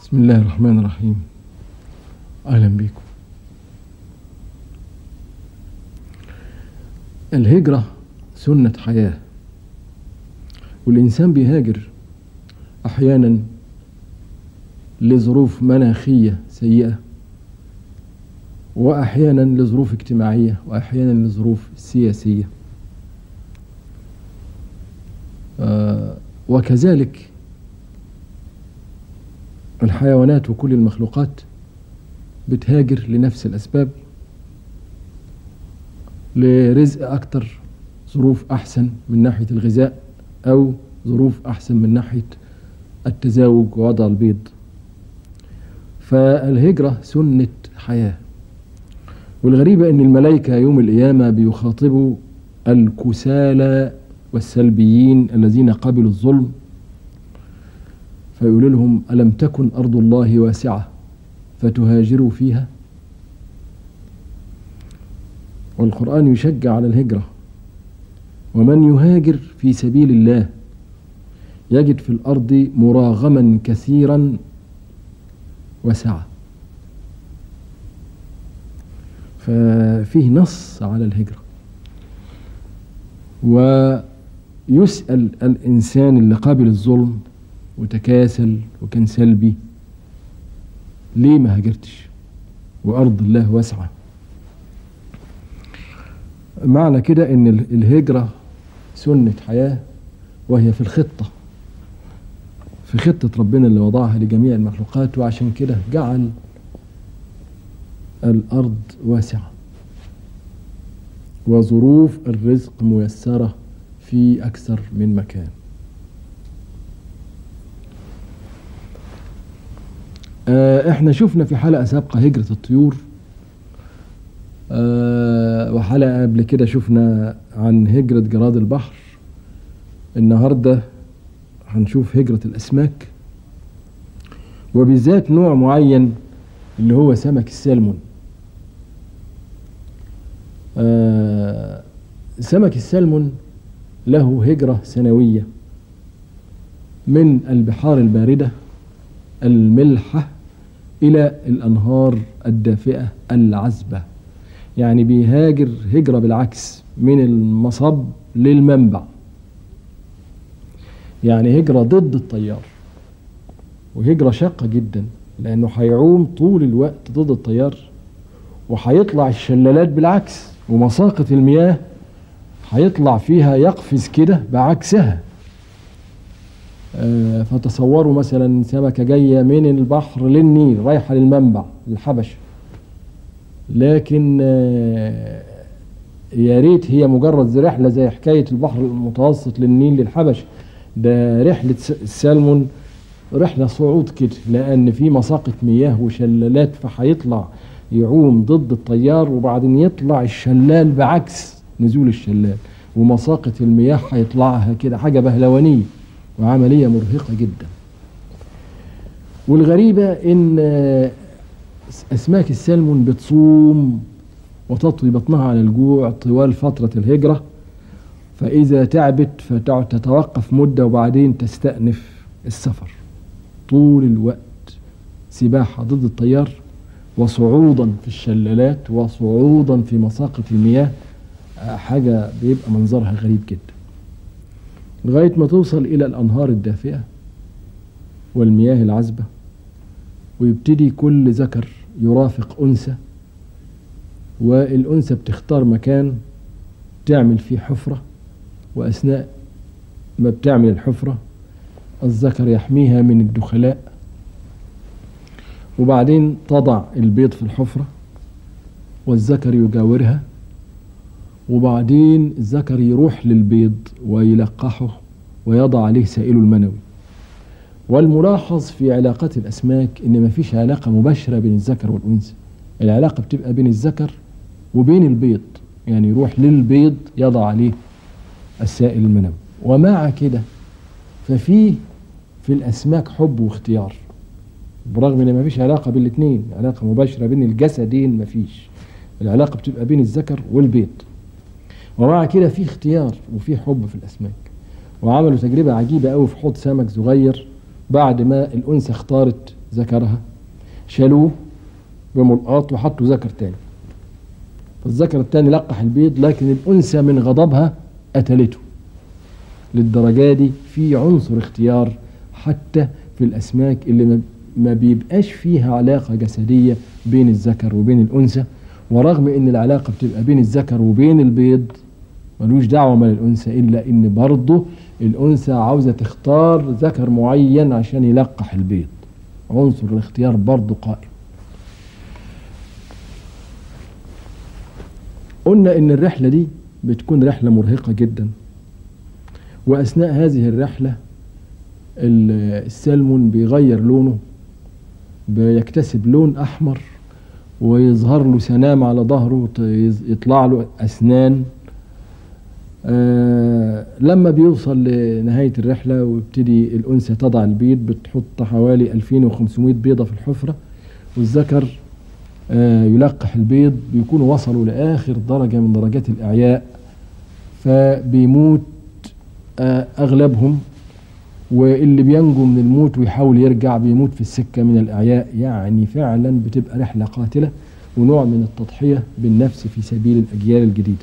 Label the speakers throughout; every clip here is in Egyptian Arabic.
Speaker 1: بسم الله الرحمن الرحيم أهلا بكم الهجرة سنة حياة والإنسان بيهاجر أحيانا لظروف مناخية سيئة وأحيانا لظروف اجتماعية وأحيانا لظروف سياسية آه وكذلك الحيوانات وكل المخلوقات بتهاجر لنفس الأسباب لرزق أكتر ظروف أحسن من ناحية الغذاء أو ظروف أحسن من ناحية التزاوج ووضع البيض فالهجرة سنة حياة والغريبة أن الملائكة يوم القيامة بيخاطبوا الكسالى والسلبيين الذين قبلوا الظلم فيقول لهم ألم تكن أرض الله واسعة فتهاجروا فيها والقرآن يشجع على الهجرة ومن يهاجر في سبيل الله يجد في الأرض مراغما كثيرا وسعة ففيه نص على الهجرة ويسأل الإنسان اللي قابل الظلم وتكاسل وكان سلبي ليه ما هاجرتش وأرض الله واسعة معنى كده ان الهجرة سنة حياة وهي في الخطة في خطة ربنا اللي وضعها لجميع المخلوقات وعشان كده جعل الأرض واسعة وظروف الرزق ميسرة في أكثر من مكان آه احنا شفنا في حلقة سابقة هجرة الطيور آه وحلقة قبل كده شفنا عن هجرة جراد البحر النهاردة هنشوف هجرة الأسماك وبالذات نوع معين اللي هو سمك السلمون آه سمك السلمون له هجرة سنوية من البحار الباردة الملحة إلى الأنهار الدافئة العذبة يعني بيهاجر هجرة بالعكس من المصب للمنبع يعني هجرة ضد التيار وهجرة شاقة جدا لأنه هيعوم طول الوقت ضد التيار وهيطلع الشلالات بالعكس ومساقط المياه هيطلع فيها يقفز كده بعكسها آه فتصوروا مثلا سمكة جاية من البحر للنيل رايحة للمنبع الحبش لكن آه يا ريت هي مجرد رحلة زي حكاية البحر المتوسط للنيل للحبش ده رحلة السلمون رحلة صعود كده لأن في مساقط مياه وشلالات فهيطلع يعوم ضد التيار وبعدين يطلع الشلال بعكس نزول الشلال ومساقط المياه هيطلعها كده حاجة بهلوانية وعملية مرهقة جدا والغريبة ان اسماك السلمون بتصوم وتطوي بطنها على الجوع طوال فترة الهجرة فإذا تعبت فتتوقف مدة وبعدين تستأنف السفر طول الوقت سباحة ضد التيار وصعودا في الشلالات وصعودا في مساقط المياه حاجة بيبقى منظرها غريب جدا لغاية ما توصل إلى الأنهار الدافئة والمياه العذبة ويبتدي كل ذكر يرافق أنثى والأنثى بتختار مكان تعمل فيه حفرة وأثناء ما بتعمل الحفرة الذكر يحميها من الدخلاء وبعدين تضع البيض في الحفرة والذكر يجاورها وبعدين الذكر يروح للبيض ويلقحه ويضع عليه سائله المنوي والملاحظ في علاقات الأسماك إن مفيش علاقة مباشرة بين الذكر والأنثى العلاقة بتبقى بين الذكر وبين البيض يعني يروح للبيض يضع عليه السائل المنوي ومع كده ففي في الأسماك حب واختيار برغم ان مفيش علاقة بين الاثنين علاقة مباشرة بين الجسدين مفيش العلاقة بتبقى بين الذكر والبيض ومع كده في اختيار وفي حب في الأسماك وعملوا تجربة عجيبة قوي في حوض سمك صغير بعد ما الأنثى اختارت ذكرها شالوه بملقاط وحطوا ذكر تاني فالذكر التاني لقح البيض لكن الأنثى من غضبها قتلته للدرجة دي في عنصر اختيار حتى في الأسماك اللي ما- ما بيبقاش فيها علاقة جسدية بين الذكر وبين الأنثى ورغم ان العلاقة بتبقى بين الذكر وبين البيض ملوش دعوة من الأنثى إلا إن برضه الأنثى عاوزة تختار ذكر معين عشان يلقح البيض عنصر الاختيار برضه قائم قلنا إن الرحلة دي بتكون رحلة مرهقة جدا وأثناء هذه الرحلة ال- السلمون بيغير لونه بيكتسب لون أحمر ويظهر له سنام على ظهره ت- يطلع له أسنان آه لما بيوصل لنهاية الرحلة ويبتدي الأنثى تضع البيض بتحط حوالي 2500 بيضة في الحفرة والذكر آه يلقح البيض بيكونوا وصلوا لآخر درجة من درجات الإعياء فبيموت آه أغلبهم واللي بينجو من الموت ويحاول يرجع بيموت في السكة من الإعياء يعني فعلا بتبقى رحلة قاتلة ونوع من التضحية بالنفس في سبيل الأجيال الجديدة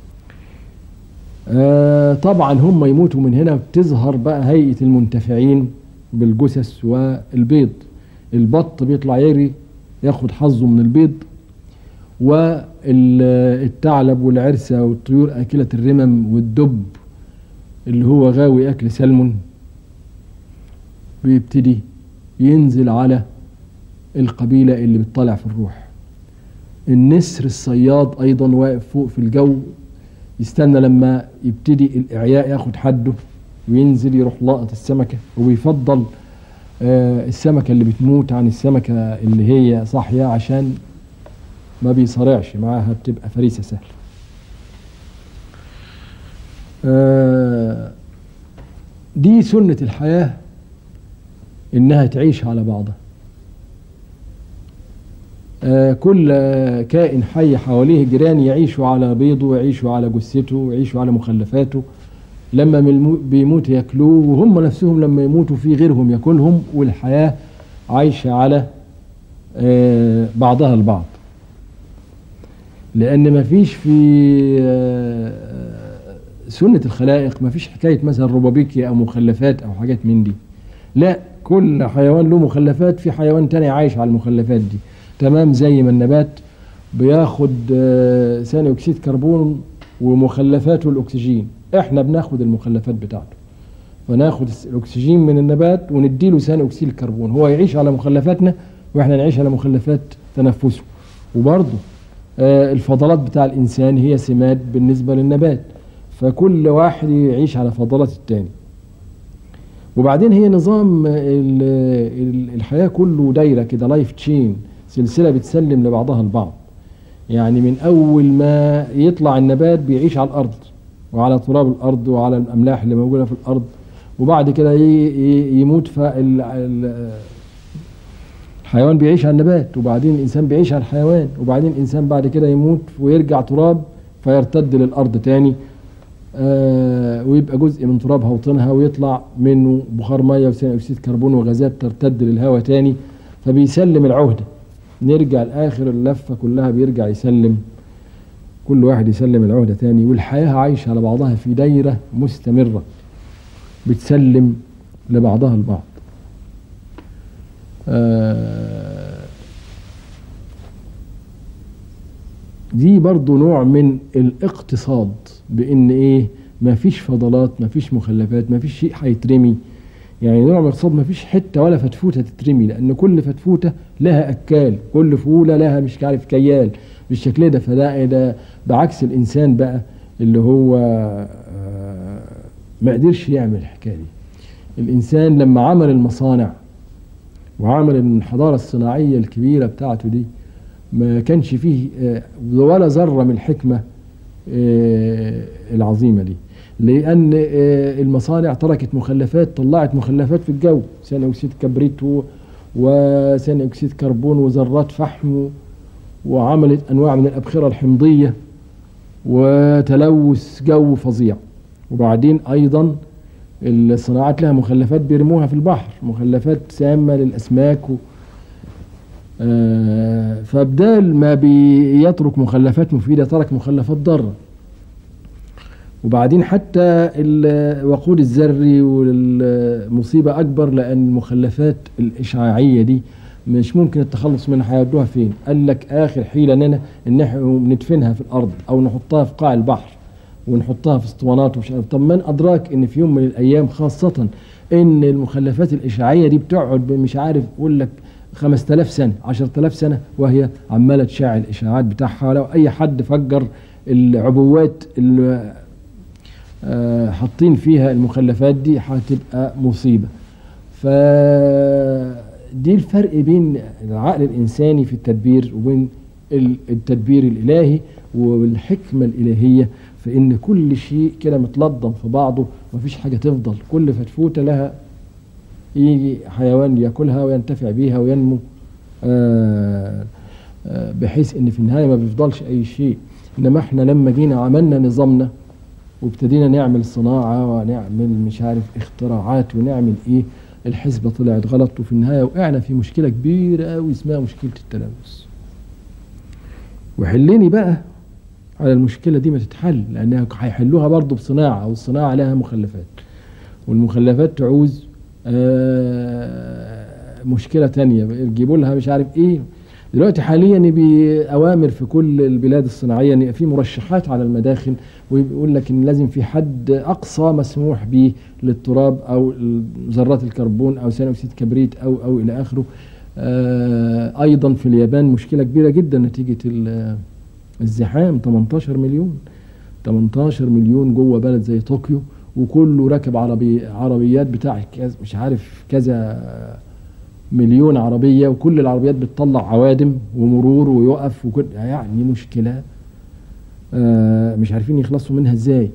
Speaker 1: آه طبعا هم يموتوا من هنا بتظهر بقى هيئة المنتفعين بالجثث والبيض البط بيطلع يجري ياخد حظه من البيض والثعلب والعرسة والطيور آكلة الرمم والدب اللي هو غاوي أكل سلمون بيبتدي ينزل على القبيلة اللي بتطلع في الروح النسر الصياد أيضا واقف فوق في الجو يستنى لما يبتدي الإعياء ياخد حده وينزل يروح لاقط السمكة وبيفضل آه السمكة اللي بتموت عن السمكة اللي هي صاحية عشان ما بيصارعش معاها بتبقى فريسة سهلة آه دي سنة الحياة إنها تعيش على بعضها آه كل آه كائن حي حواليه جيران يعيشوا على بيضه ويعيشوا على جثته ويعيشوا على مخلفاته لما من بيموت ياكلوه وهم نفسهم لما يموتوا في غيرهم ياكلهم والحياة عايشة على آه بعضها البعض لأن ما فيش في سنة الخلائق ما فيش حكاية مثلا ربابيكيا أو مخلفات أو حاجات من دي لا كل حيوان له مخلفات في حيوان تاني عايش على المخلفات دي تمام زي ما النبات بياخد ثاني أكسيد كربون ومخلفاته الأكسجين احنا بناخد المخلفات بتاعته فناخد الأكسجين من النبات ونديله ثاني أكسيد الكربون هو يعيش على مخلفاتنا واحنا نعيش على مخلفات تنفسه وبرضه الفضلات بتاع الإنسان هي سمات بالنسبة للنبات فكل واحد يعيش على فضلات التاني وبعدين هي نظام الحياة كله دايرة كده لايف تشين سلسلة بتسلم لبعضها البعض يعني من أول ما يطلع النبات بيعيش على الأرض وعلى تراب الأرض وعلى الأملاح اللي موجودة في الأرض وبعد كده يموت الحيوان بيعيش على النبات وبعدين الإنسان بيعيش على الحيوان وبعدين الإنسان بعد كده يموت ويرجع تراب فيرتد للأرض تاني آه ويبقى جزء من ترابها وطينها ويطلع منه بخار ميه وثاني اكسيد كربون وغازات ترتد للهواء تاني فبيسلم العهده نرجع لاخر اللفه كلها بيرجع يسلم كل واحد يسلم العهده تاني والحياه عايشه على بعضها في دايره مستمره بتسلم لبعضها البعض آه دي برضو نوع من الاقتصاد بان ايه ما فيش فضلات ما فيش مخلفات ما فيش شيء هيترمي يعني نوع من الاقتصاد ما فيش حته ولا فتفوته تترمي لان كل فتفوته لها اكال كل فوله لها مش عارف كيال بالشكل ده فده ده بعكس الانسان بقى اللي هو ما قدرش يعمل الحكايه دي الانسان لما عمل المصانع وعمل الحضاره الصناعيه الكبيره بتاعته دي ما كانش فيه ولا ذره من الحكمه العظيمه دي لان المصانع تركت مخلفات طلعت مخلفات في الجو ثاني اكسيد كبريت وثاني اكسيد كربون وذرات فحم وعملت انواع من الابخره الحمضيه وتلوث جو فظيع وبعدين ايضا الصناعات لها مخلفات بيرموها في البحر مخلفات سامه للاسماك آه، فبدال ما بيترك مخلفات مفيدة ترك مخلفات ضارة وبعدين حتى الوقود الذري والمصيبة أكبر لأن المخلفات الإشعاعية دي مش ممكن التخلص منها هيودوها فين قال لك آخر حيلة لنا إن احنا ندفنها في الأرض أو نحطها في قاع البحر ونحطها في اسطوانات ومش عارف طب من أدراك إن في يوم من الأيام خاصة إن المخلفات الإشعاعية دي بتقعد مش عارف يقول لك 5000 سنة 10000 سنة وهي عمالة تشع الإشعاعات بتاعها لو أي حد فجر العبوات اللي آه، حاطين فيها المخلفات دي هتبقى مصيبة فدي الفرق بين العقل الإنساني في التدبير وبين ال- التدبير الإلهي والحكمة الإلهية في إن كل شيء كده متلضم في بعضه مفيش حاجة تفضل كل فتفوتة لها يجي حيوان ياكلها وينتفع بيها وينمو آه، آه، بحيث ان في النهايه ما بيفضلش اي شيء انما احنا لما جينا عملنا نظامنا وابتدينا نعمل صناعه ونعمل مش عارف اختراعات ونعمل ايه الحسبه طلعت غلط وفي النهايه وقعنا في مشكله كبيره قوي اسمها مشكله التلوث وحلني بقى على المشكله دي ما تتحل لانها هيحلوها برضه بصناعه والصناعه لها مخلفات والمخلفات تعوز آه، مشكلة تانية يجيبوا لها مش عارف ايه دلوقتي حاليا بأوامر في كل البلاد الصناعية ان يبقى في مرشحات على المداخل ويقول لك ان لازم في حد اقصى مسموح به للتراب او ذرات الكربون او ثاني اكسيد كبريت او او الى اخره آه، ايضا في اليابان مشكلة كبيرة جدا نتيجة ال- الزحام 18 مليون 18 مليون جوه بلد زي طوكيو وكله راكب عربي عربيات بتاع كذا مش عارف كذا مليون عربية وكل العربيات بتطلع عوادم ومرور ويقف وكل يعني مشكلة آه، مش عارفين يخلصوا منها ازاي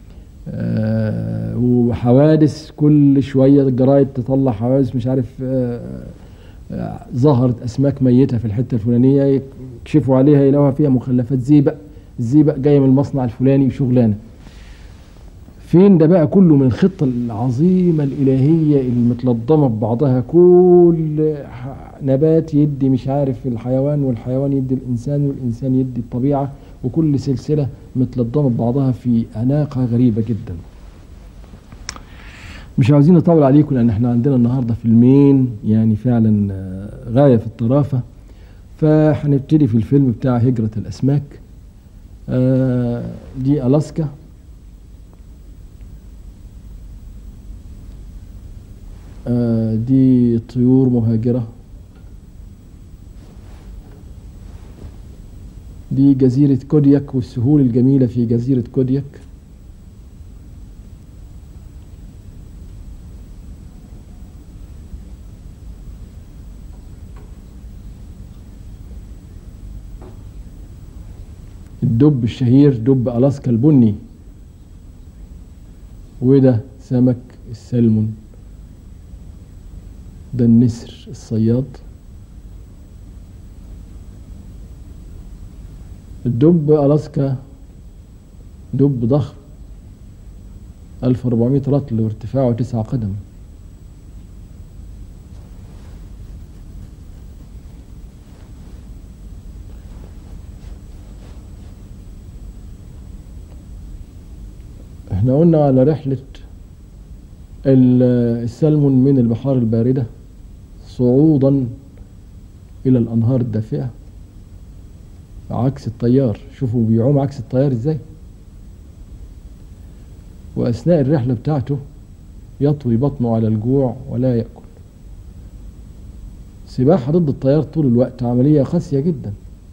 Speaker 1: آه، وحوادث كل شوية الجرايد تطلع حوادث مش عارف آه، آه، ظهرت أسماك ميتة في الحتة الفلانية يكشفوا عليها يلاقوها فيها مخلفات زيبق الزيبق جاية من المصنع الفلاني وشغلانة فين ده بقى كله من الخطة العظيمة الإلهية المتلضمة ببعضها كل ح- نبات يدي مش عارف الحيوان والحيوان يدي الإنسان والإنسان يدي الطبيعة وكل سلسلة متلضمة ببعضها في أناقة غريبة جدا مش عاوزين نطول عليكم لأن احنا عندنا النهاردة فيلمين يعني فعلا آه، غاية في الطرافة فهنبتدي في الفيلم بتاع هجرة الأسماك آه، دي ألاسكا آه، دي طيور مهاجرة دي جزيرة كودياك والسهول الجميلة في جزيرة كودياك الدب الشهير دب ألاسكا البني وده سمك السلمون ده النسر الصياد الدب ألاسكا دب ضخم 1400 رطل وارتفاعه 9 قدم احنا قلنا على رحلة ال- السلمون من البحار الباردة صعودا إلى الأنهار الدافئة عكس التيار شوفوا بيعوم عكس التيار ازاي وأثناء الرحلة بتاعته يطوي بطنه على الجوع ولا يأكل سباحة ضد التيار طول الوقت عملية قاسية جدا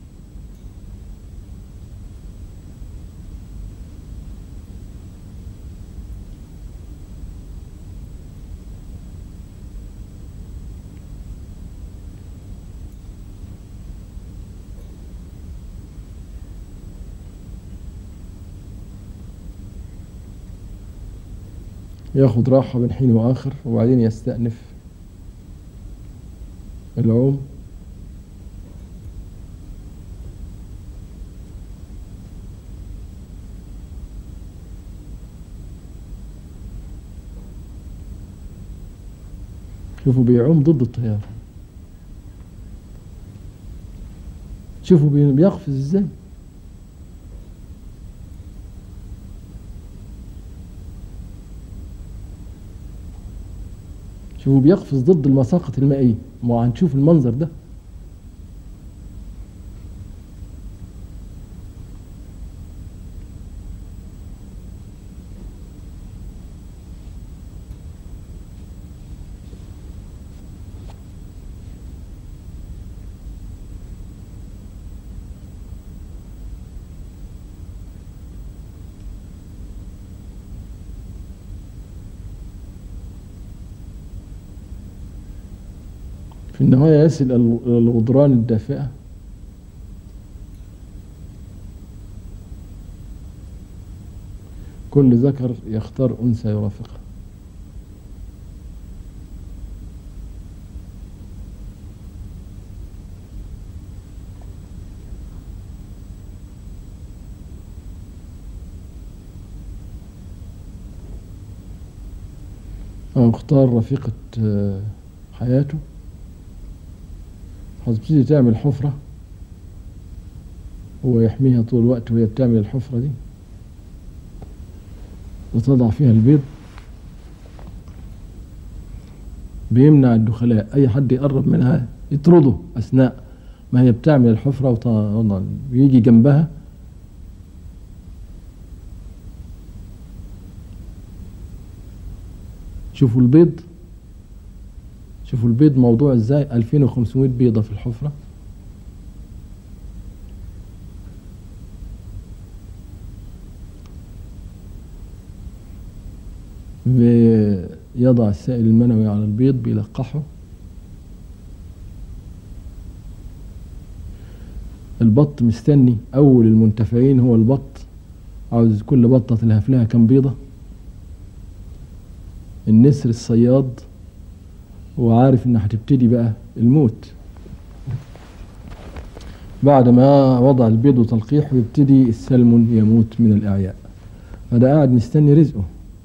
Speaker 1: ياخد راحة بين حين وآخر وبعدين يستأنف العوم شوفوا بيعوم ضد التيار شوفوا بي- بيقفز ازاي شوفوا بيقفز ضد المساقط المائية ما هنشوف المنظر ده في النهاية يصل إلى الغدران الدافئة كل ذكر يختار أنثى يرافقها أو اختار رفيقة آه، حياته هتبتدي تعمل حفرة هو يحميها طول الوقت وهي بتعمل الحفرة دي وتضع فيها البيض بيمنع الدخلاء أي حد يقرب منها يطرده أثناء ما هي بتعمل الحفرة وتضع ويجي جنبها شوفوا البيض شوفوا البيض موضوع ازاي 2500 بيضة في الحفرة بيضع السائل المنوي على البيض بيلقحه البط مستني اول المنتفعين هو البط عاوز كل بطة تلهف لها كام بيضة النسر الصياد وعارف ان هتبتدي بقى الموت بعد ما وضع البيض وتلقيحه يبتدي السلمون يموت من الإعياء فده قاعد مستني رزقه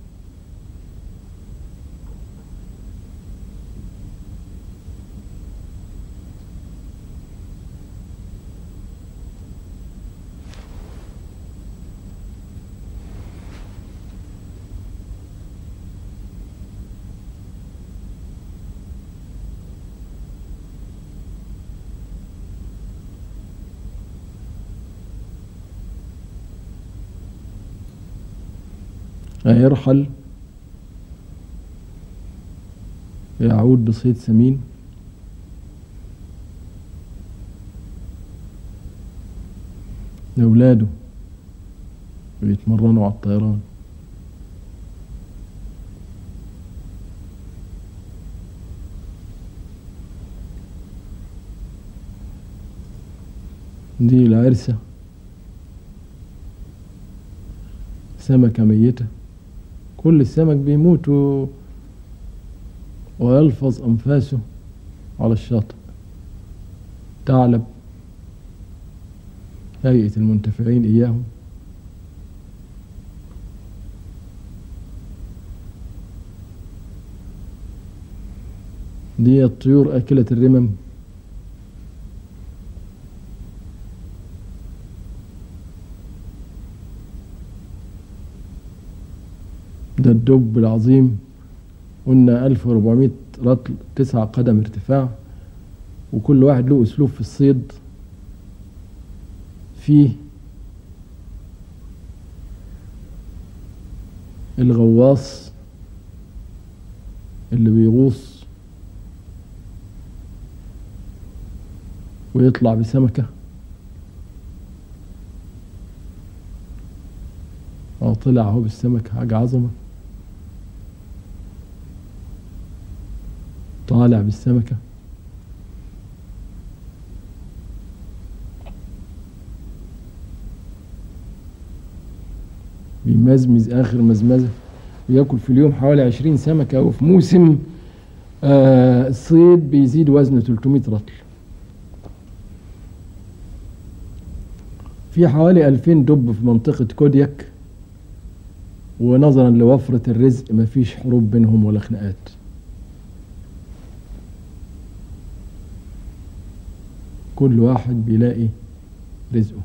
Speaker 1: هيرحل يعود بصيد سمين لأولاده بيتمرنوا على الطيران دي العرسة سمكة ميتة كل السمك بيموت و... ويلفظ أنفاسه على الشاطئ ثعلب هيئة المنتفعين إياهم دي الطيور أكلة الرمم ده الدب العظيم قلنا 1400 رطل تسع قدم ارتفاع وكل واحد له أسلوب في الصيد فيه الغواص اللي بيغوص ويطلع بسمكة أو طلع هو بالسمكة حاجة عظمة طالع بالسمكة بيمزمز آخر مزمزة وياكل في اليوم حوالي عشرين سمكة وفي موسم آه الصيد بيزيد وزنه 300 رطل في حوالي 2000 دب في منطقة كودياك ونظرا لوفرة الرزق مفيش حروب بينهم ولا خناقات كل واحد بيلاقي رزقه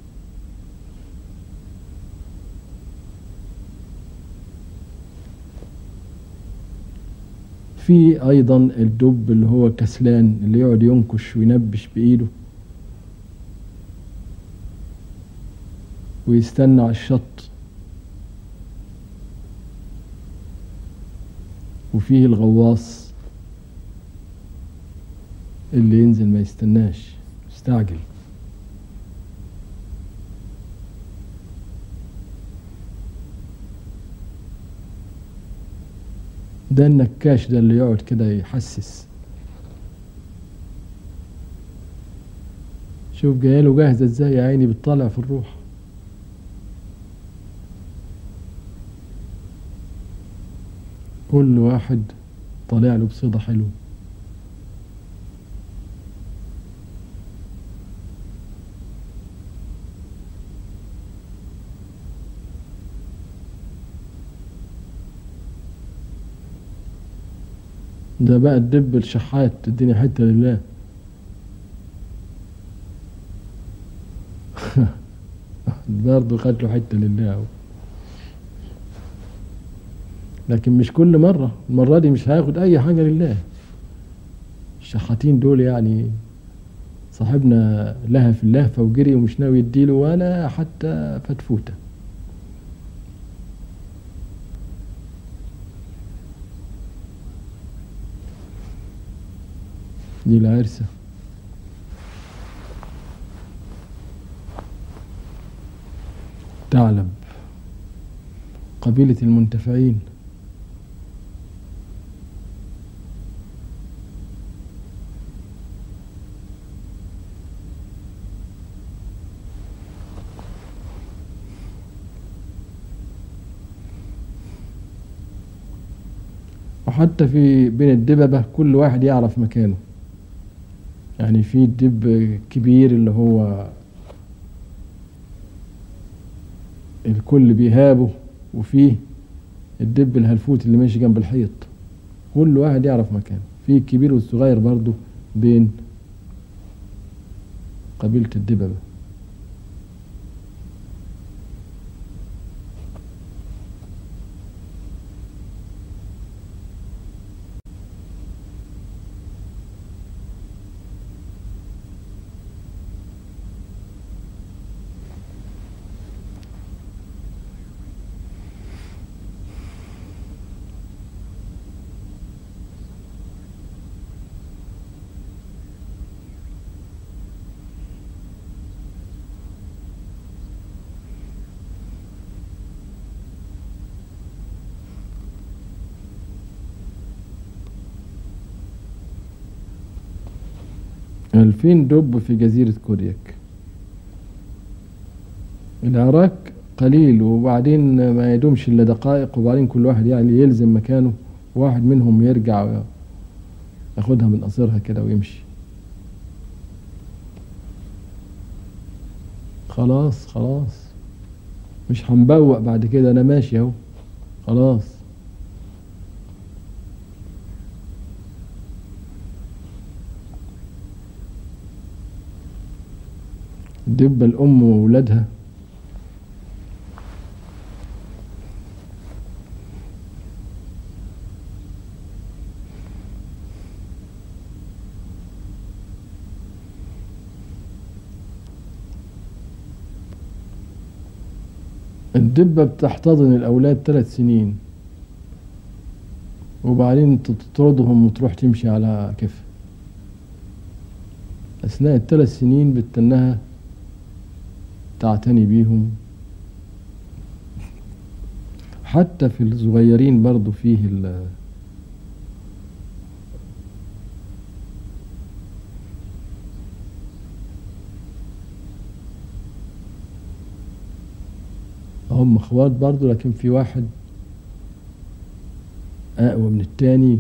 Speaker 1: في أيضا الدب اللي هو كسلان اللي يقعد ينكش وينبش بإيده ويستنى على الشط وفيه الغواص اللي ينزل ما يستناش مستعجل ده النكاش ده اللي يقعد كده يحسس شوف جايله جاهزة ازاي يا عيني بتطلع في الروح كل واحد طالع له بصيدة حلوة ده بقى الدب الشحات اديني حتة لله برضه خد له حتة لله اهو لكن مش كل مرة المرة دي مش هياخد أي حاجة لله الشحاتين دول يعني صاحبنا لها في اللهفة وجري ومش ناوي يديله ولا حتى فتفوتة دي العرسة ثعلب قبيلة المنتفعين وحتى في بين الدببة كل واحد يعرف مكانه يعني في دب كبير اللي هو الكل بيهابه وفيه الدب الهلفوت اللي ماشي جنب الحيط كل واحد يعرف مكانه في الكبير والصغير برضه بين قبيلة الدببة ألفين دب في جزيرة كورياك العراق قليل وبعدين ما يدومش إلا دقائق وبعدين كل واحد يعني يلزم مكانه واحد منهم يرجع ياخدها من قصرها كده ويمشي خلاص خلاص مش هنبوق بعد كده انا ماشي اهو خلاص دب الأم وولادها الدبة بتحتضن الأولاد ثلاث سنين وبعدين تطردهم وتروح تمشي على كيفها أثناء الثلاث سنين بتنها تعتني بيهم حتى في الصغيرين برضو فيه ال هم اخوات برضو لكن في واحد اقوى من التاني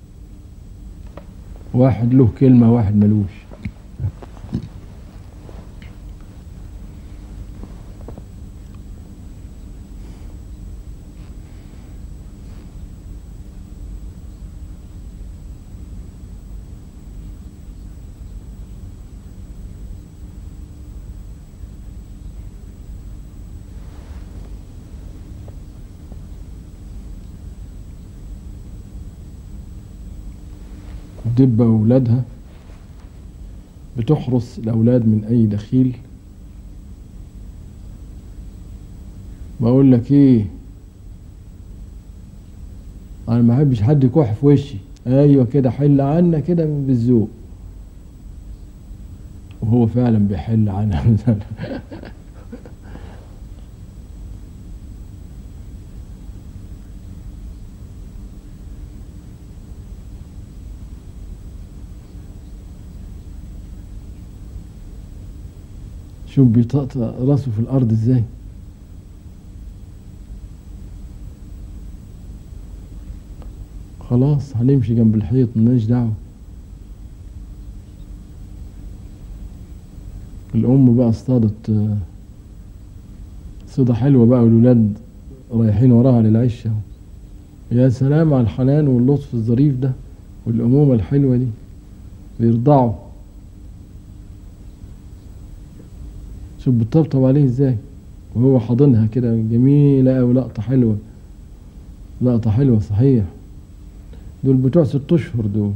Speaker 1: واحد له كلمة واحد ملوش الدبة وأولادها بتحرس الأولاد من أي دخيل بقول لك إيه أنا ما بحبش حد يكح في وشي أيوة كده حل عنا كده بالذوق وهو فعلا بيحل عنها شوف بيطقطق راسه في الأرض ازاي خلاص هنمشي جنب الحيط ملناش دعوة الأم بقى اصطادت آه، صيدة حلوة بقى والولاد رايحين وراها للعشة يا سلام على الحنان واللطف الظريف ده والأمومة الحلوة دي بيرضعوا شوف بتطبطب عليه ازاي وهو حاضنها كده جميلة أوي لقطة حلوة لقطة حلوة صحيح دول بتوع ست أشهر دول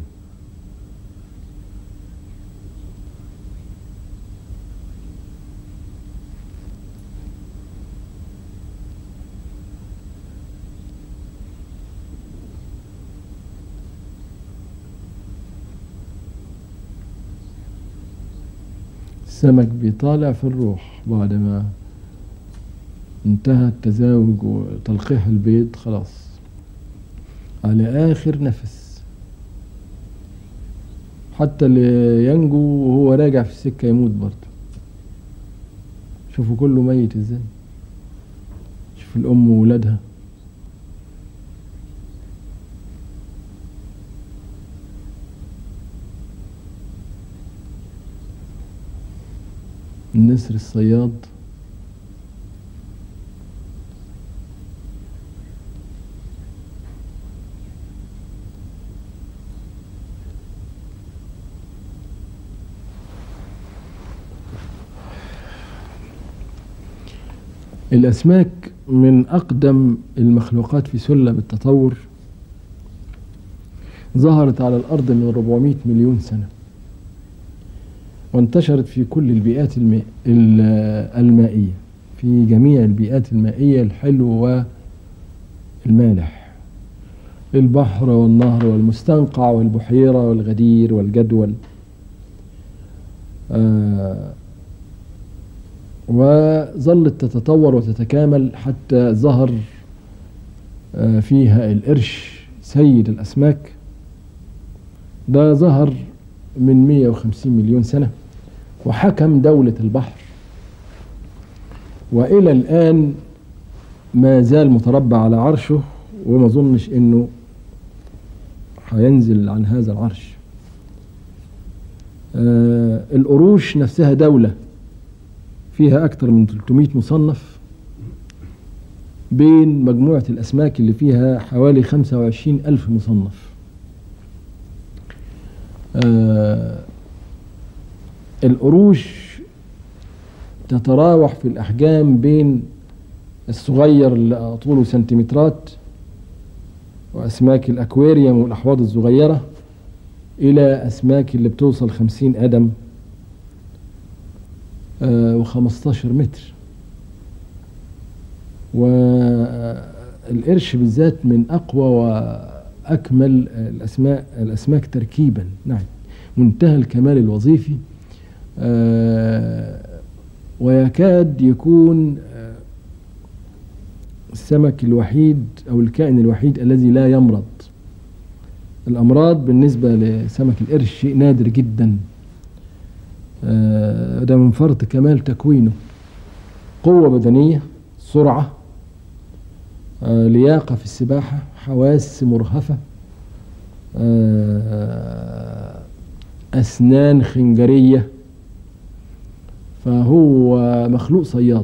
Speaker 1: السمك بيطالع في الروح بعد ما انتهى التزاوج وتلقيح البيض خلاص على آخر نفس حتى اللي ينجو وهو راجع في السكة يموت برضه شوفوا كله ميت ازاي شوف الأم وولادها النسر الصياد الأسماك من أقدم المخلوقات في سلم التطور ظهرت على الأرض من 400 مليون سنة وانتشرت في كل البيئات الماء المائية في جميع البيئات المائية الحلو والمالح البحر والنهر والمستنقع والبحيرة والغدير والجدول آه وظلت تتطور وتتكامل حتى ظهر آه فيها القرش سيد الأسماك ده ظهر من 150 مليون سنة وحكم دولة البحر وإلى الآن ما زال متربع على عرشه وما ظنش إنه هينزل عن هذا العرش آه القروش نفسها دولة فيها أكثر من 300 مصنف بين مجموعة الأسماك اللي فيها حوالي 25 ألف مصنف آه القروش تتراوح في الأحجام بين الصغير اللي طوله سنتيمترات وأسماك الأكواريوم والأحواض الصغيرة إلى أسماك اللي بتوصل خمسين قدم آه وخمستاشر متر والقرش بالذات من أقوى وأكمل الأسماك, الأسماك تركيبا نعم منتهى الكمال الوظيفي آه ويكاد يكون آه السمك الوحيد أو الكائن الوحيد الذي لا يمرض الأمراض بالنسبة لسمك القرش شيء نادر جدا آه ده من فرط كمال تكوينه قوة بدنية سرعة آه لياقة في السباحة حواس مرهفة آه أسنان خنجرية فهو مخلوق صياد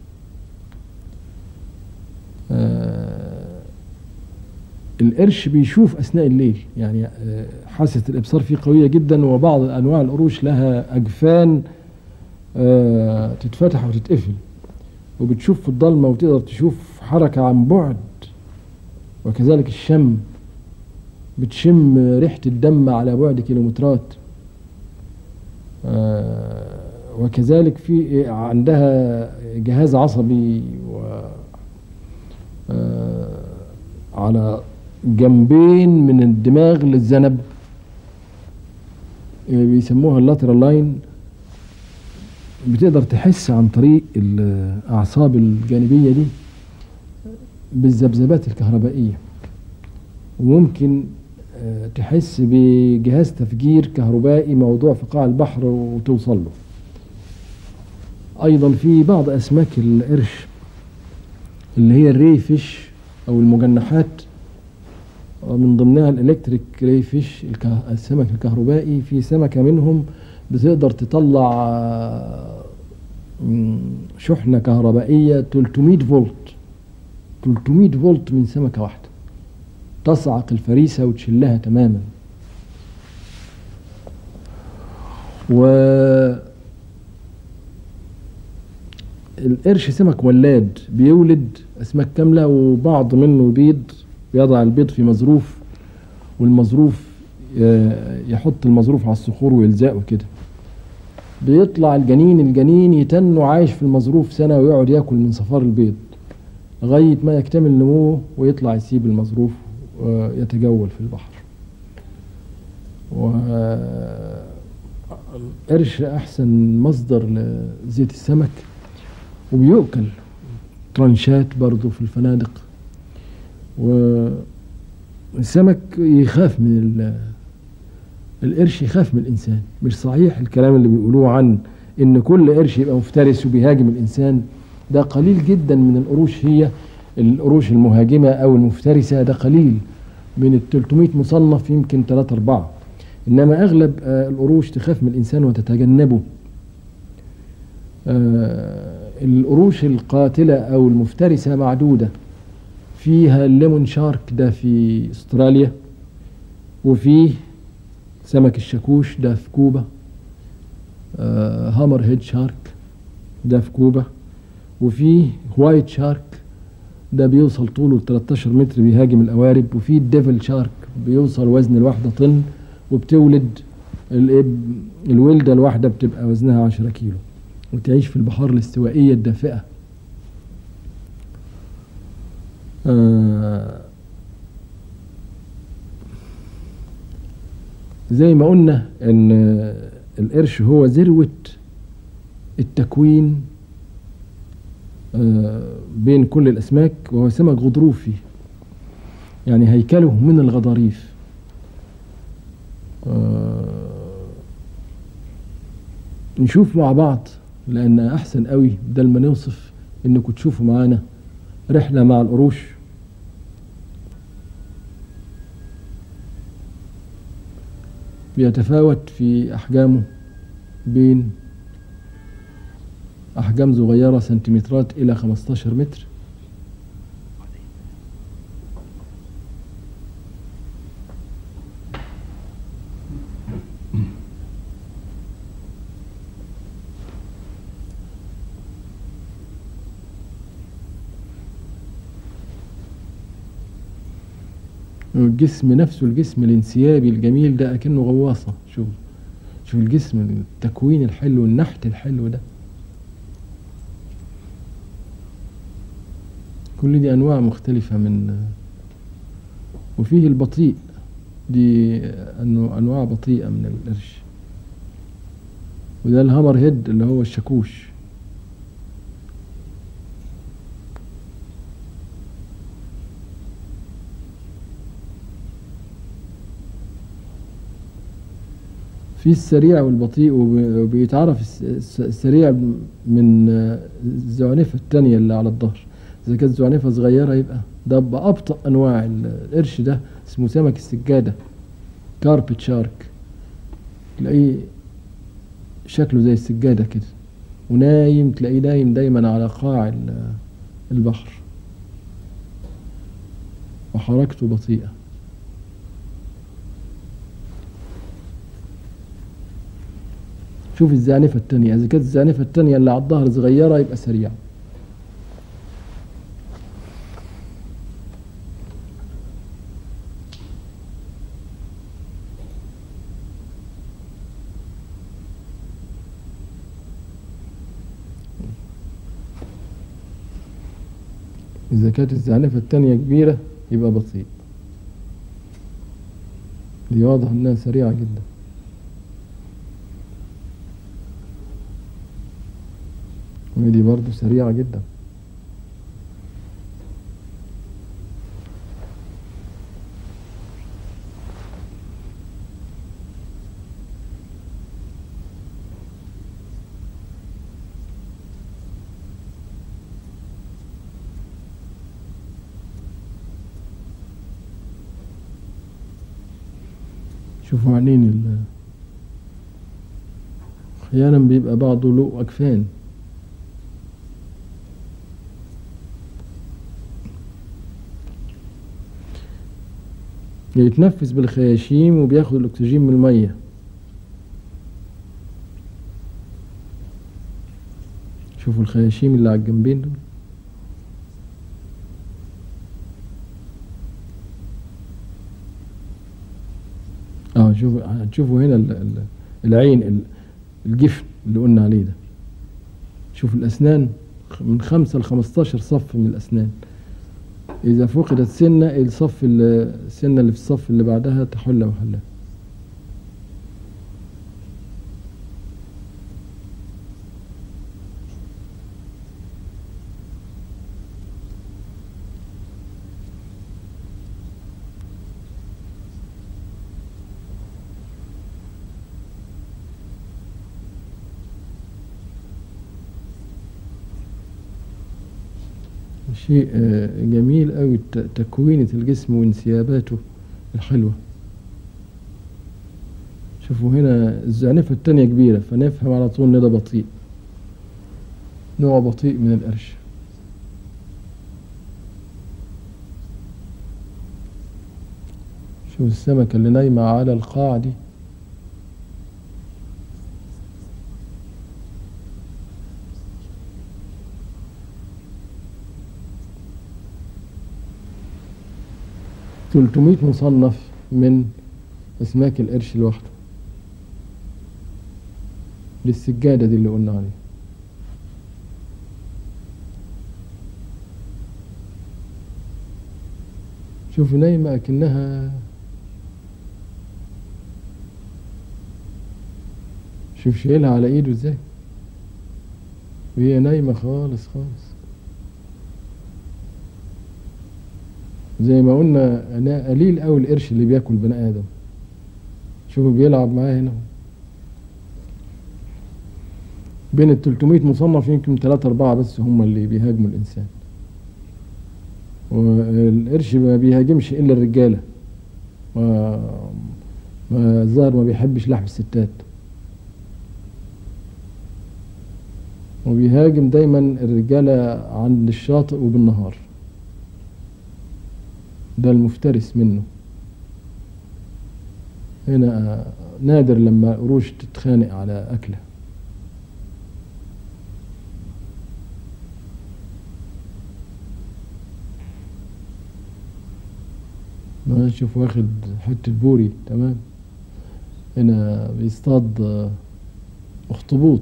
Speaker 1: آه القرش بيشوف أثناء الليل يعني آه حاسة الإبصار فيه قوية جدا وبعض أنواع القروش لها أجفان آه تتفتح وتتقفل وبتشوف في الضلمة وتقدر تشوف حركة عن بعد وكذلك الشم بتشم ريحة الدم على بعد كيلومترات آه، وكذلك في عندها جهاز عصبي و آه، على جنبين من الدماغ للذنب آه، بيسموها اللاترال لاين بتقدر تحس عن طريق الأعصاب الجانبية دي بالذبذبات الكهربائية وممكن آه، تحس بجهاز تفجير كهربائي موضوع في قاع البحر وتوصل له ايضا في بعض اسماك القرش اللي هي الريفش او المجنحات من ضمنها الالكتريك ريفش الكه- السمك الكهربائي في سمكة منهم بتقدر تطلع آه، مم، شحنة كهربائية 300 فولت 300 فولت من سمكة واحدة تصعق الفريسة وتشلها تماما و القرش سمك ولاد بيولد أسماك كاملة وبعض منه بيض يضع البيض في مظروف والمظروف آه، يحط المظروف على الصخور ويلزقه كده بيطلع الجنين الجنين يتن وعايش في المظروف سنة ويقعد ياكل من صفار البيض لغاية ما يكتمل نموه ويطلع يسيب المظروف ويتجول في البحر والقرش أحسن مصدر لزيت السمك وبيؤكل ترانشات برضو في الفنادق والسمك يخاف من ال- القرش يخاف من الإنسان مش صحيح الكلام اللي بيقولوه عن إن كل قرش يبقى مفترس وبيهاجم الإنسان ده قليل جدا من القروش هي القروش المهاجمة أو المفترسة ده قليل من ال 300 مصنف يمكن 3 4 إنما أغلب آه، القروش تخاف من الإنسان وتتجنبه آه، القروش القاتلة أو المفترسة معدودة فيها الليمون شارك ده في استراليا وفيه سمك الشاكوش ده في كوبا آه، هامر هيد شارك ده في كوبا وفيه وايت شارك ده بيوصل طوله ل 13 متر بيهاجم القوارب وفيه الديفل شارك بيوصل وزن الواحدة طن وبتولد الإب- الولدة الواحدة بتبقى وزنها 10 كيلو وتعيش في البحار الاستوائية الدافئة آه زي ما قلنا ان القرش هو ذروة التكوين آه بين كل الاسماك وهو سمك غضروفي يعني هيكله من الغضاريف آه نشوف مع بعض لان احسن قوي بدل ما نوصف انكم تشوفوا معانا رحلة مع القروش بيتفاوت في أحجامه بين أحجام صغيرة سنتيمترات إلى 15 متر الجسم نفسه الجسم الانسيابي الجميل ده أكنه غواصة شوف شوف الجسم التكوين الحلو النحت الحلو ده كل دي أنواع مختلفة من وفيه البطيء دي أنه أنواع بطيئة من القرش وده الهامر هيد اللي هو الشاكوش في السريع والبطيء وب- وبيتعرف الس- الس- السريع من آه، الزعنفة التانية اللي على الظهر إذا كانت زعنفة صغيرة يبقى ده بأبطأ أنواع ال- القرش ده اسمه سمك السجادة كاربت شارك تلاقيه شكله زي السجادة كده ونايم تلاقيه نايم دايما على قاع ال- البحر وحركته بطيئة شوف الزعنفة التانية إذا كانت الزعنفة التانية اللي على الظهر صغيرة يبقى سريعة إذا كانت الزعنفة التانية كبيرة يبقى بطيء دي واضح إنها سريعة جدا ودي برضو سريعة جدا شوفوا عينين ال أحيانا بيبقى بعضه له أكفان يتنفس بالخياشيم وبياخد الأكسجين من المية شوفوا الخياشيم اللي على الجنبين دول اه شوفوا هتشوفوا هنا ال- ال- العين ال- الجفن اللي قلنا عليه ده شوف الأسنان خ- من خمسة لخمستاشر صف من الأسنان إذا فقدت سنة الصف ال- السنة اللي في الصف اللي بعدها تحل محلها شيء آه، جميل أوي ت- تكوينة الجسم وانسياباته الحلوة شوفوا هنا الزعنفة التانية كبيرة فنفهم على طول إن ده بطيء نوع بطيء من القرش شوف السمكة اللي نايمة على القاع دي تلتمية مصنف من أسماك القرش لوحده للسجادة دي اللي قلنا عليها شوف نايمة أكنها شوف شايلها على ايده ازاي وهي نايمة خالص خالص زي ما قلنا انا قليل قوي القرش اللي بياكل بني ادم شوفوا بيلعب معاه هنا بين ال 300 مصنف يمكن 3 4 بس هم اللي بيهاجموا الانسان والقرش ما بيهاجمش الا الرجاله ما ما الظاهر ما بيحبش لحم الستات وبيهاجم دايما الرجاله عند الشاطئ وبالنهار ده المفترس منه هنا نادر لما قروش تتخانق على أكله ما شوف واخد حتة بوري تمام هنا بيصطاد آه، اخطبوط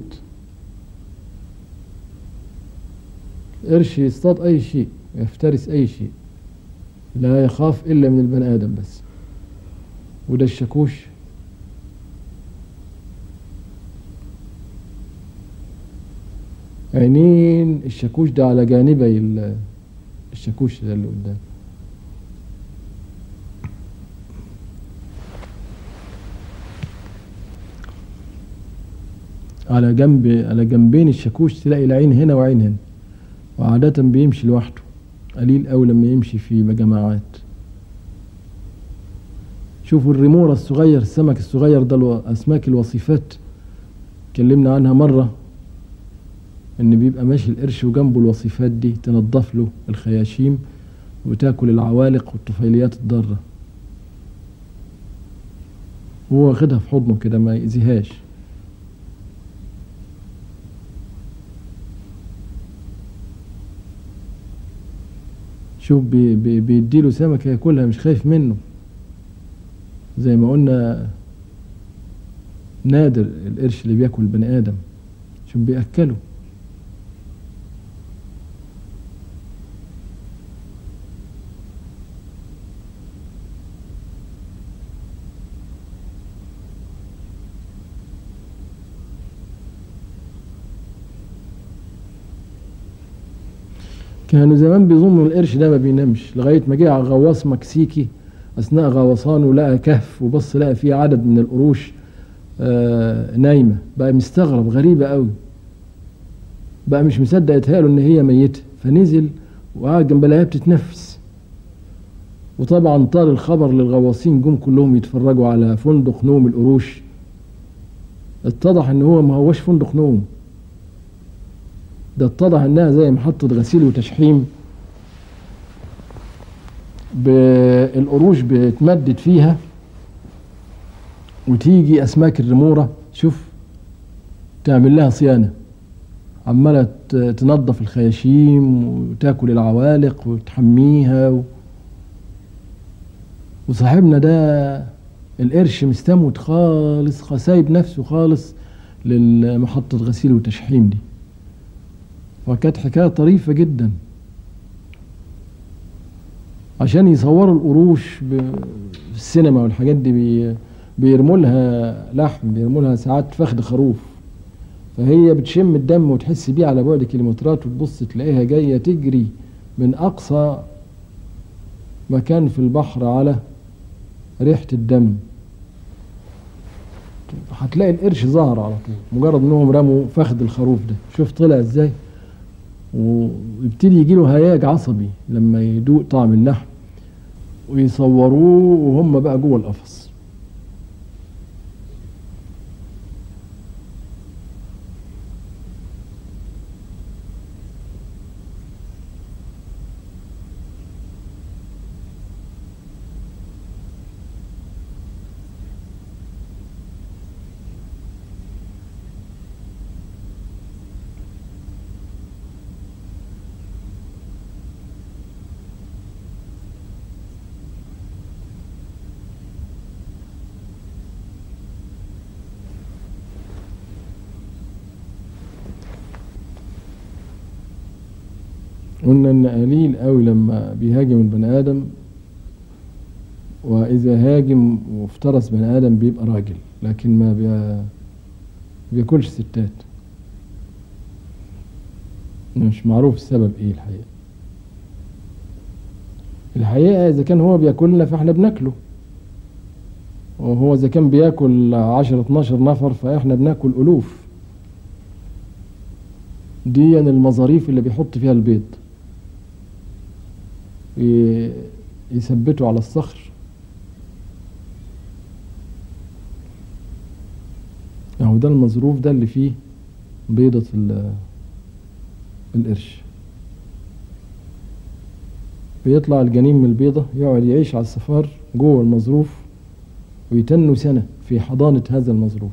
Speaker 1: قرش يصطاد أي شيء يفترس أي شيء لا يخاف إلا من البني آدم بس وده الشاكوش عينين الشاكوش ده على جانبي ال- الشاكوش ده اللي قدام على جنب على جنبين الشاكوش تلاقي العين هنا وعين هنا وعادة بيمشي لوحده قليل أوي لما يمشي في جماعات شوفوا الريمورة الصغير السمك الصغير ده الو- أسماك الوصيفات اتكلمنا عنها مرة إن بيبقى ماشي القرش وجنبه الوصيفات دي تنضف له الخياشيم وتاكل العوالق والطفيليات الضارة وهو واخدها في حضنه كده ما يأذيهاش شوف بي بي بيديله سمكة ياكلها مش خايف منه زي ما قلنا نادر القرش اللي بياكل البني آدم شوف بيأكله كانوا زمان بيظنوا القرش ده ما بينامش لغاية ما جه غواص مكسيكي أثناء غوصانه لقى كهف وبص لقى فيه عدد من القروش آه نايمة بقى مستغرب غريبة قوي بقى مش مصدق يتهيأله إن هي ميتة فنزل وقعد جنب لقاها بتتنفس وطبعا طال الخبر للغواصين جم كلهم يتفرجوا على فندق نوم القروش اتضح ان هو ما هوش فندق نوم ده اتضح انها زي محطة غسيل وتشحيم القروش بتمدد فيها وتيجي اسماك الرمورة شوف تعمل لها صيانة عمالة تنظف الخياشيم وتاكل العوالق وتحميها و... وصاحبنا ده القرش مستموت خالص سايب نفسه خالص للمحطة غسيل وتشحيم دي فكانت حكاية طريفة جدا عشان يصوروا القروش في السينما والحاجات دي بي بيرموا لها لحم بيرموا لها ساعات فخد خروف فهي بتشم الدم وتحس بيه على بعد كيلومترات وتبص تلاقيها جاية تجري من أقصى مكان في البحر على ريحة الدم هتلاقي القرش ظهر على طول مجرد انهم رموا فخد الخروف ده شوف طلع ازاي ويبتدي يجيله هياج عصبي لما يدوق طعم اللحم ويصوروه وهم بقى جوه القفص قلنا ان قليل قوي لما بيهاجم البني ادم واذا هاجم وافترس بني ادم بيبقى راجل لكن ما بي... بياكلش ستات مش معروف السبب ايه الحقيقه الحقيقه اذا كان هو بياكلنا فاحنا بناكله وهو اذا كان بياكل 10 12 نفر فاحنا بناكل الوف دي المظاريف اللي بيحط فيها البيض يثبته على الصخر اهو ده المظروف ده اللي فيه بيضة القرش بيطلع الجنين من البيضة يقعد يعيش على الصفار جوه المظروف ويتنوا سنة في حضانة هذا المظروف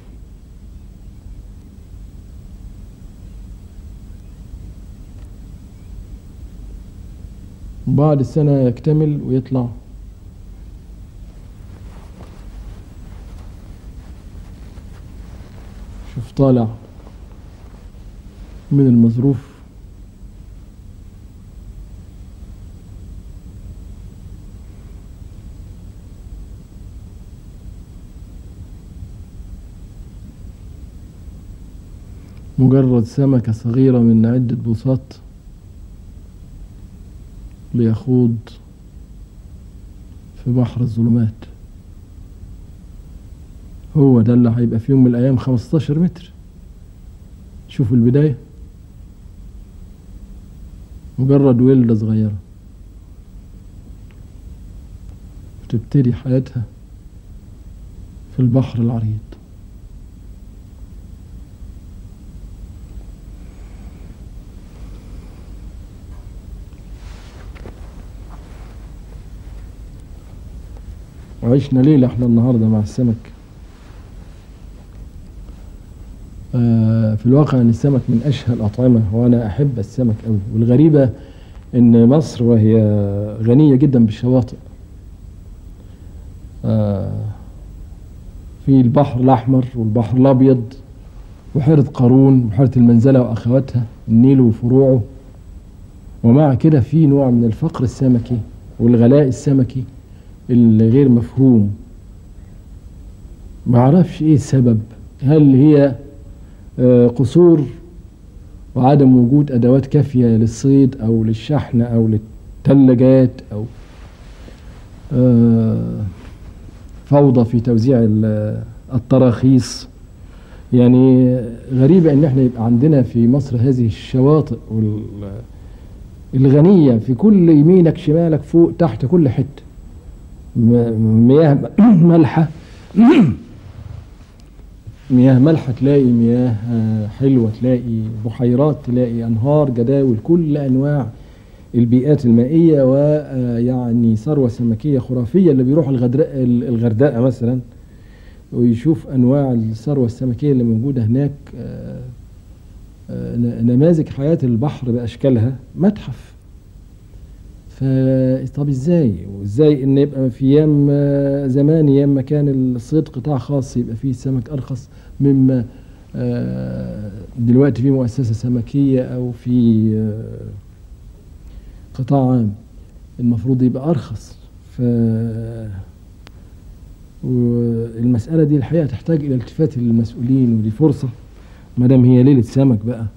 Speaker 1: بعد السنة يكتمل ويطلع شوف طالع من المظروف مجرد سمكة صغيرة من عدة بساط ليخوض في بحر الظلمات هو ده اللي هيبقى في يوم من الأيام 15 متر شوفوا البداية مجرد ولدة صغيرة وتبتدي حياتها في البحر العريض وعشنا ليلة احنا النهاردة مع السمك آه في الواقع ان السمك من اشهى الاطعمة وانا احب السمك قوي والغريبة ان مصر وهي غنية جدا بالشواطئ آه في البحر الاحمر والبحر الابيض بحيرة قارون بحيرة المنزلة واخواتها النيل وفروعه ومع كده في نوع من الفقر السمكي والغلاء السمكي اللي غير مفهوم ما اعرفش ايه السبب هل هي قصور وعدم وجود أدوات كافية للصيد أو للشحن أو للثلاجات أو آه، فوضى في توزيع ال- التراخيص يعني غريبة ان احنا يبقى عندنا في مصر هذه الشواطئ وال- الغنية في كل يمينك شمالك فوق تحت كل حتة م- مياه مالحة مياه مالحة تلاقي مياه آه، حلوة تلاقي بحيرات تلاقي أنهار جداول كل أنواع البيئات المائية ويعني ثروة سمكية خرافية اللي بيروح الغدراء الغردقة مثلا ويشوف أنواع الثروة السمكية اللي موجودة هناك آه، آه، ن- نماذج حياة البحر بأشكالها متحف ف طب ازاي وازاي ان يبقى في ايام آه، زمان ايام ما كان الصيد قطاع خاص يبقى فيه سمك ارخص مما آه، دلوقتي في مؤسسة سمكية او في آه، قطاع عام المفروض يبقى ارخص ف والمسألة دي الحقيقة تحتاج إلى التفات للمسؤولين ودي فرصة ما دام هي ليلة سمك بقى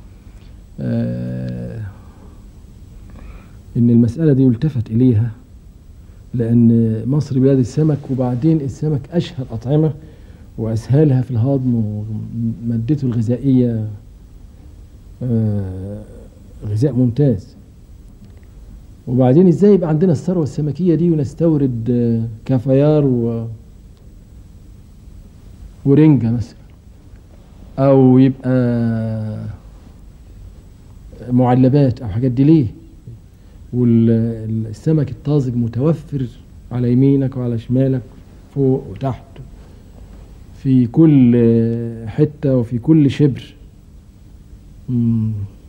Speaker 1: آه إن المسألة دي يلتفت إليها لأن مصر بلاد السمك وبعدين السمك أشهر أطعمة وأسهلها في الهضم ومادته الغذائية آه غذاء ممتاز وبعدين ازاي يبقى عندنا الثروة السمكية دي ونستورد آه، كافيار و ورنجة مثلا أو يبقى معلبات أو حاجات دي ليه؟ والسمك الطازج متوفر على يمينك وعلى شمالك فوق وتحت في كل آه، حتة وفي كل شبر مم.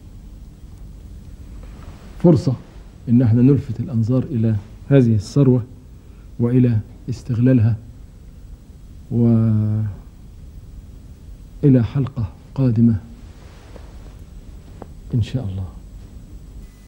Speaker 1: فرصة إن احنا نلفت الأنظار إلى هذه الثروة وإلى استغلالها وإلى حلقة قادمة إن شاء الله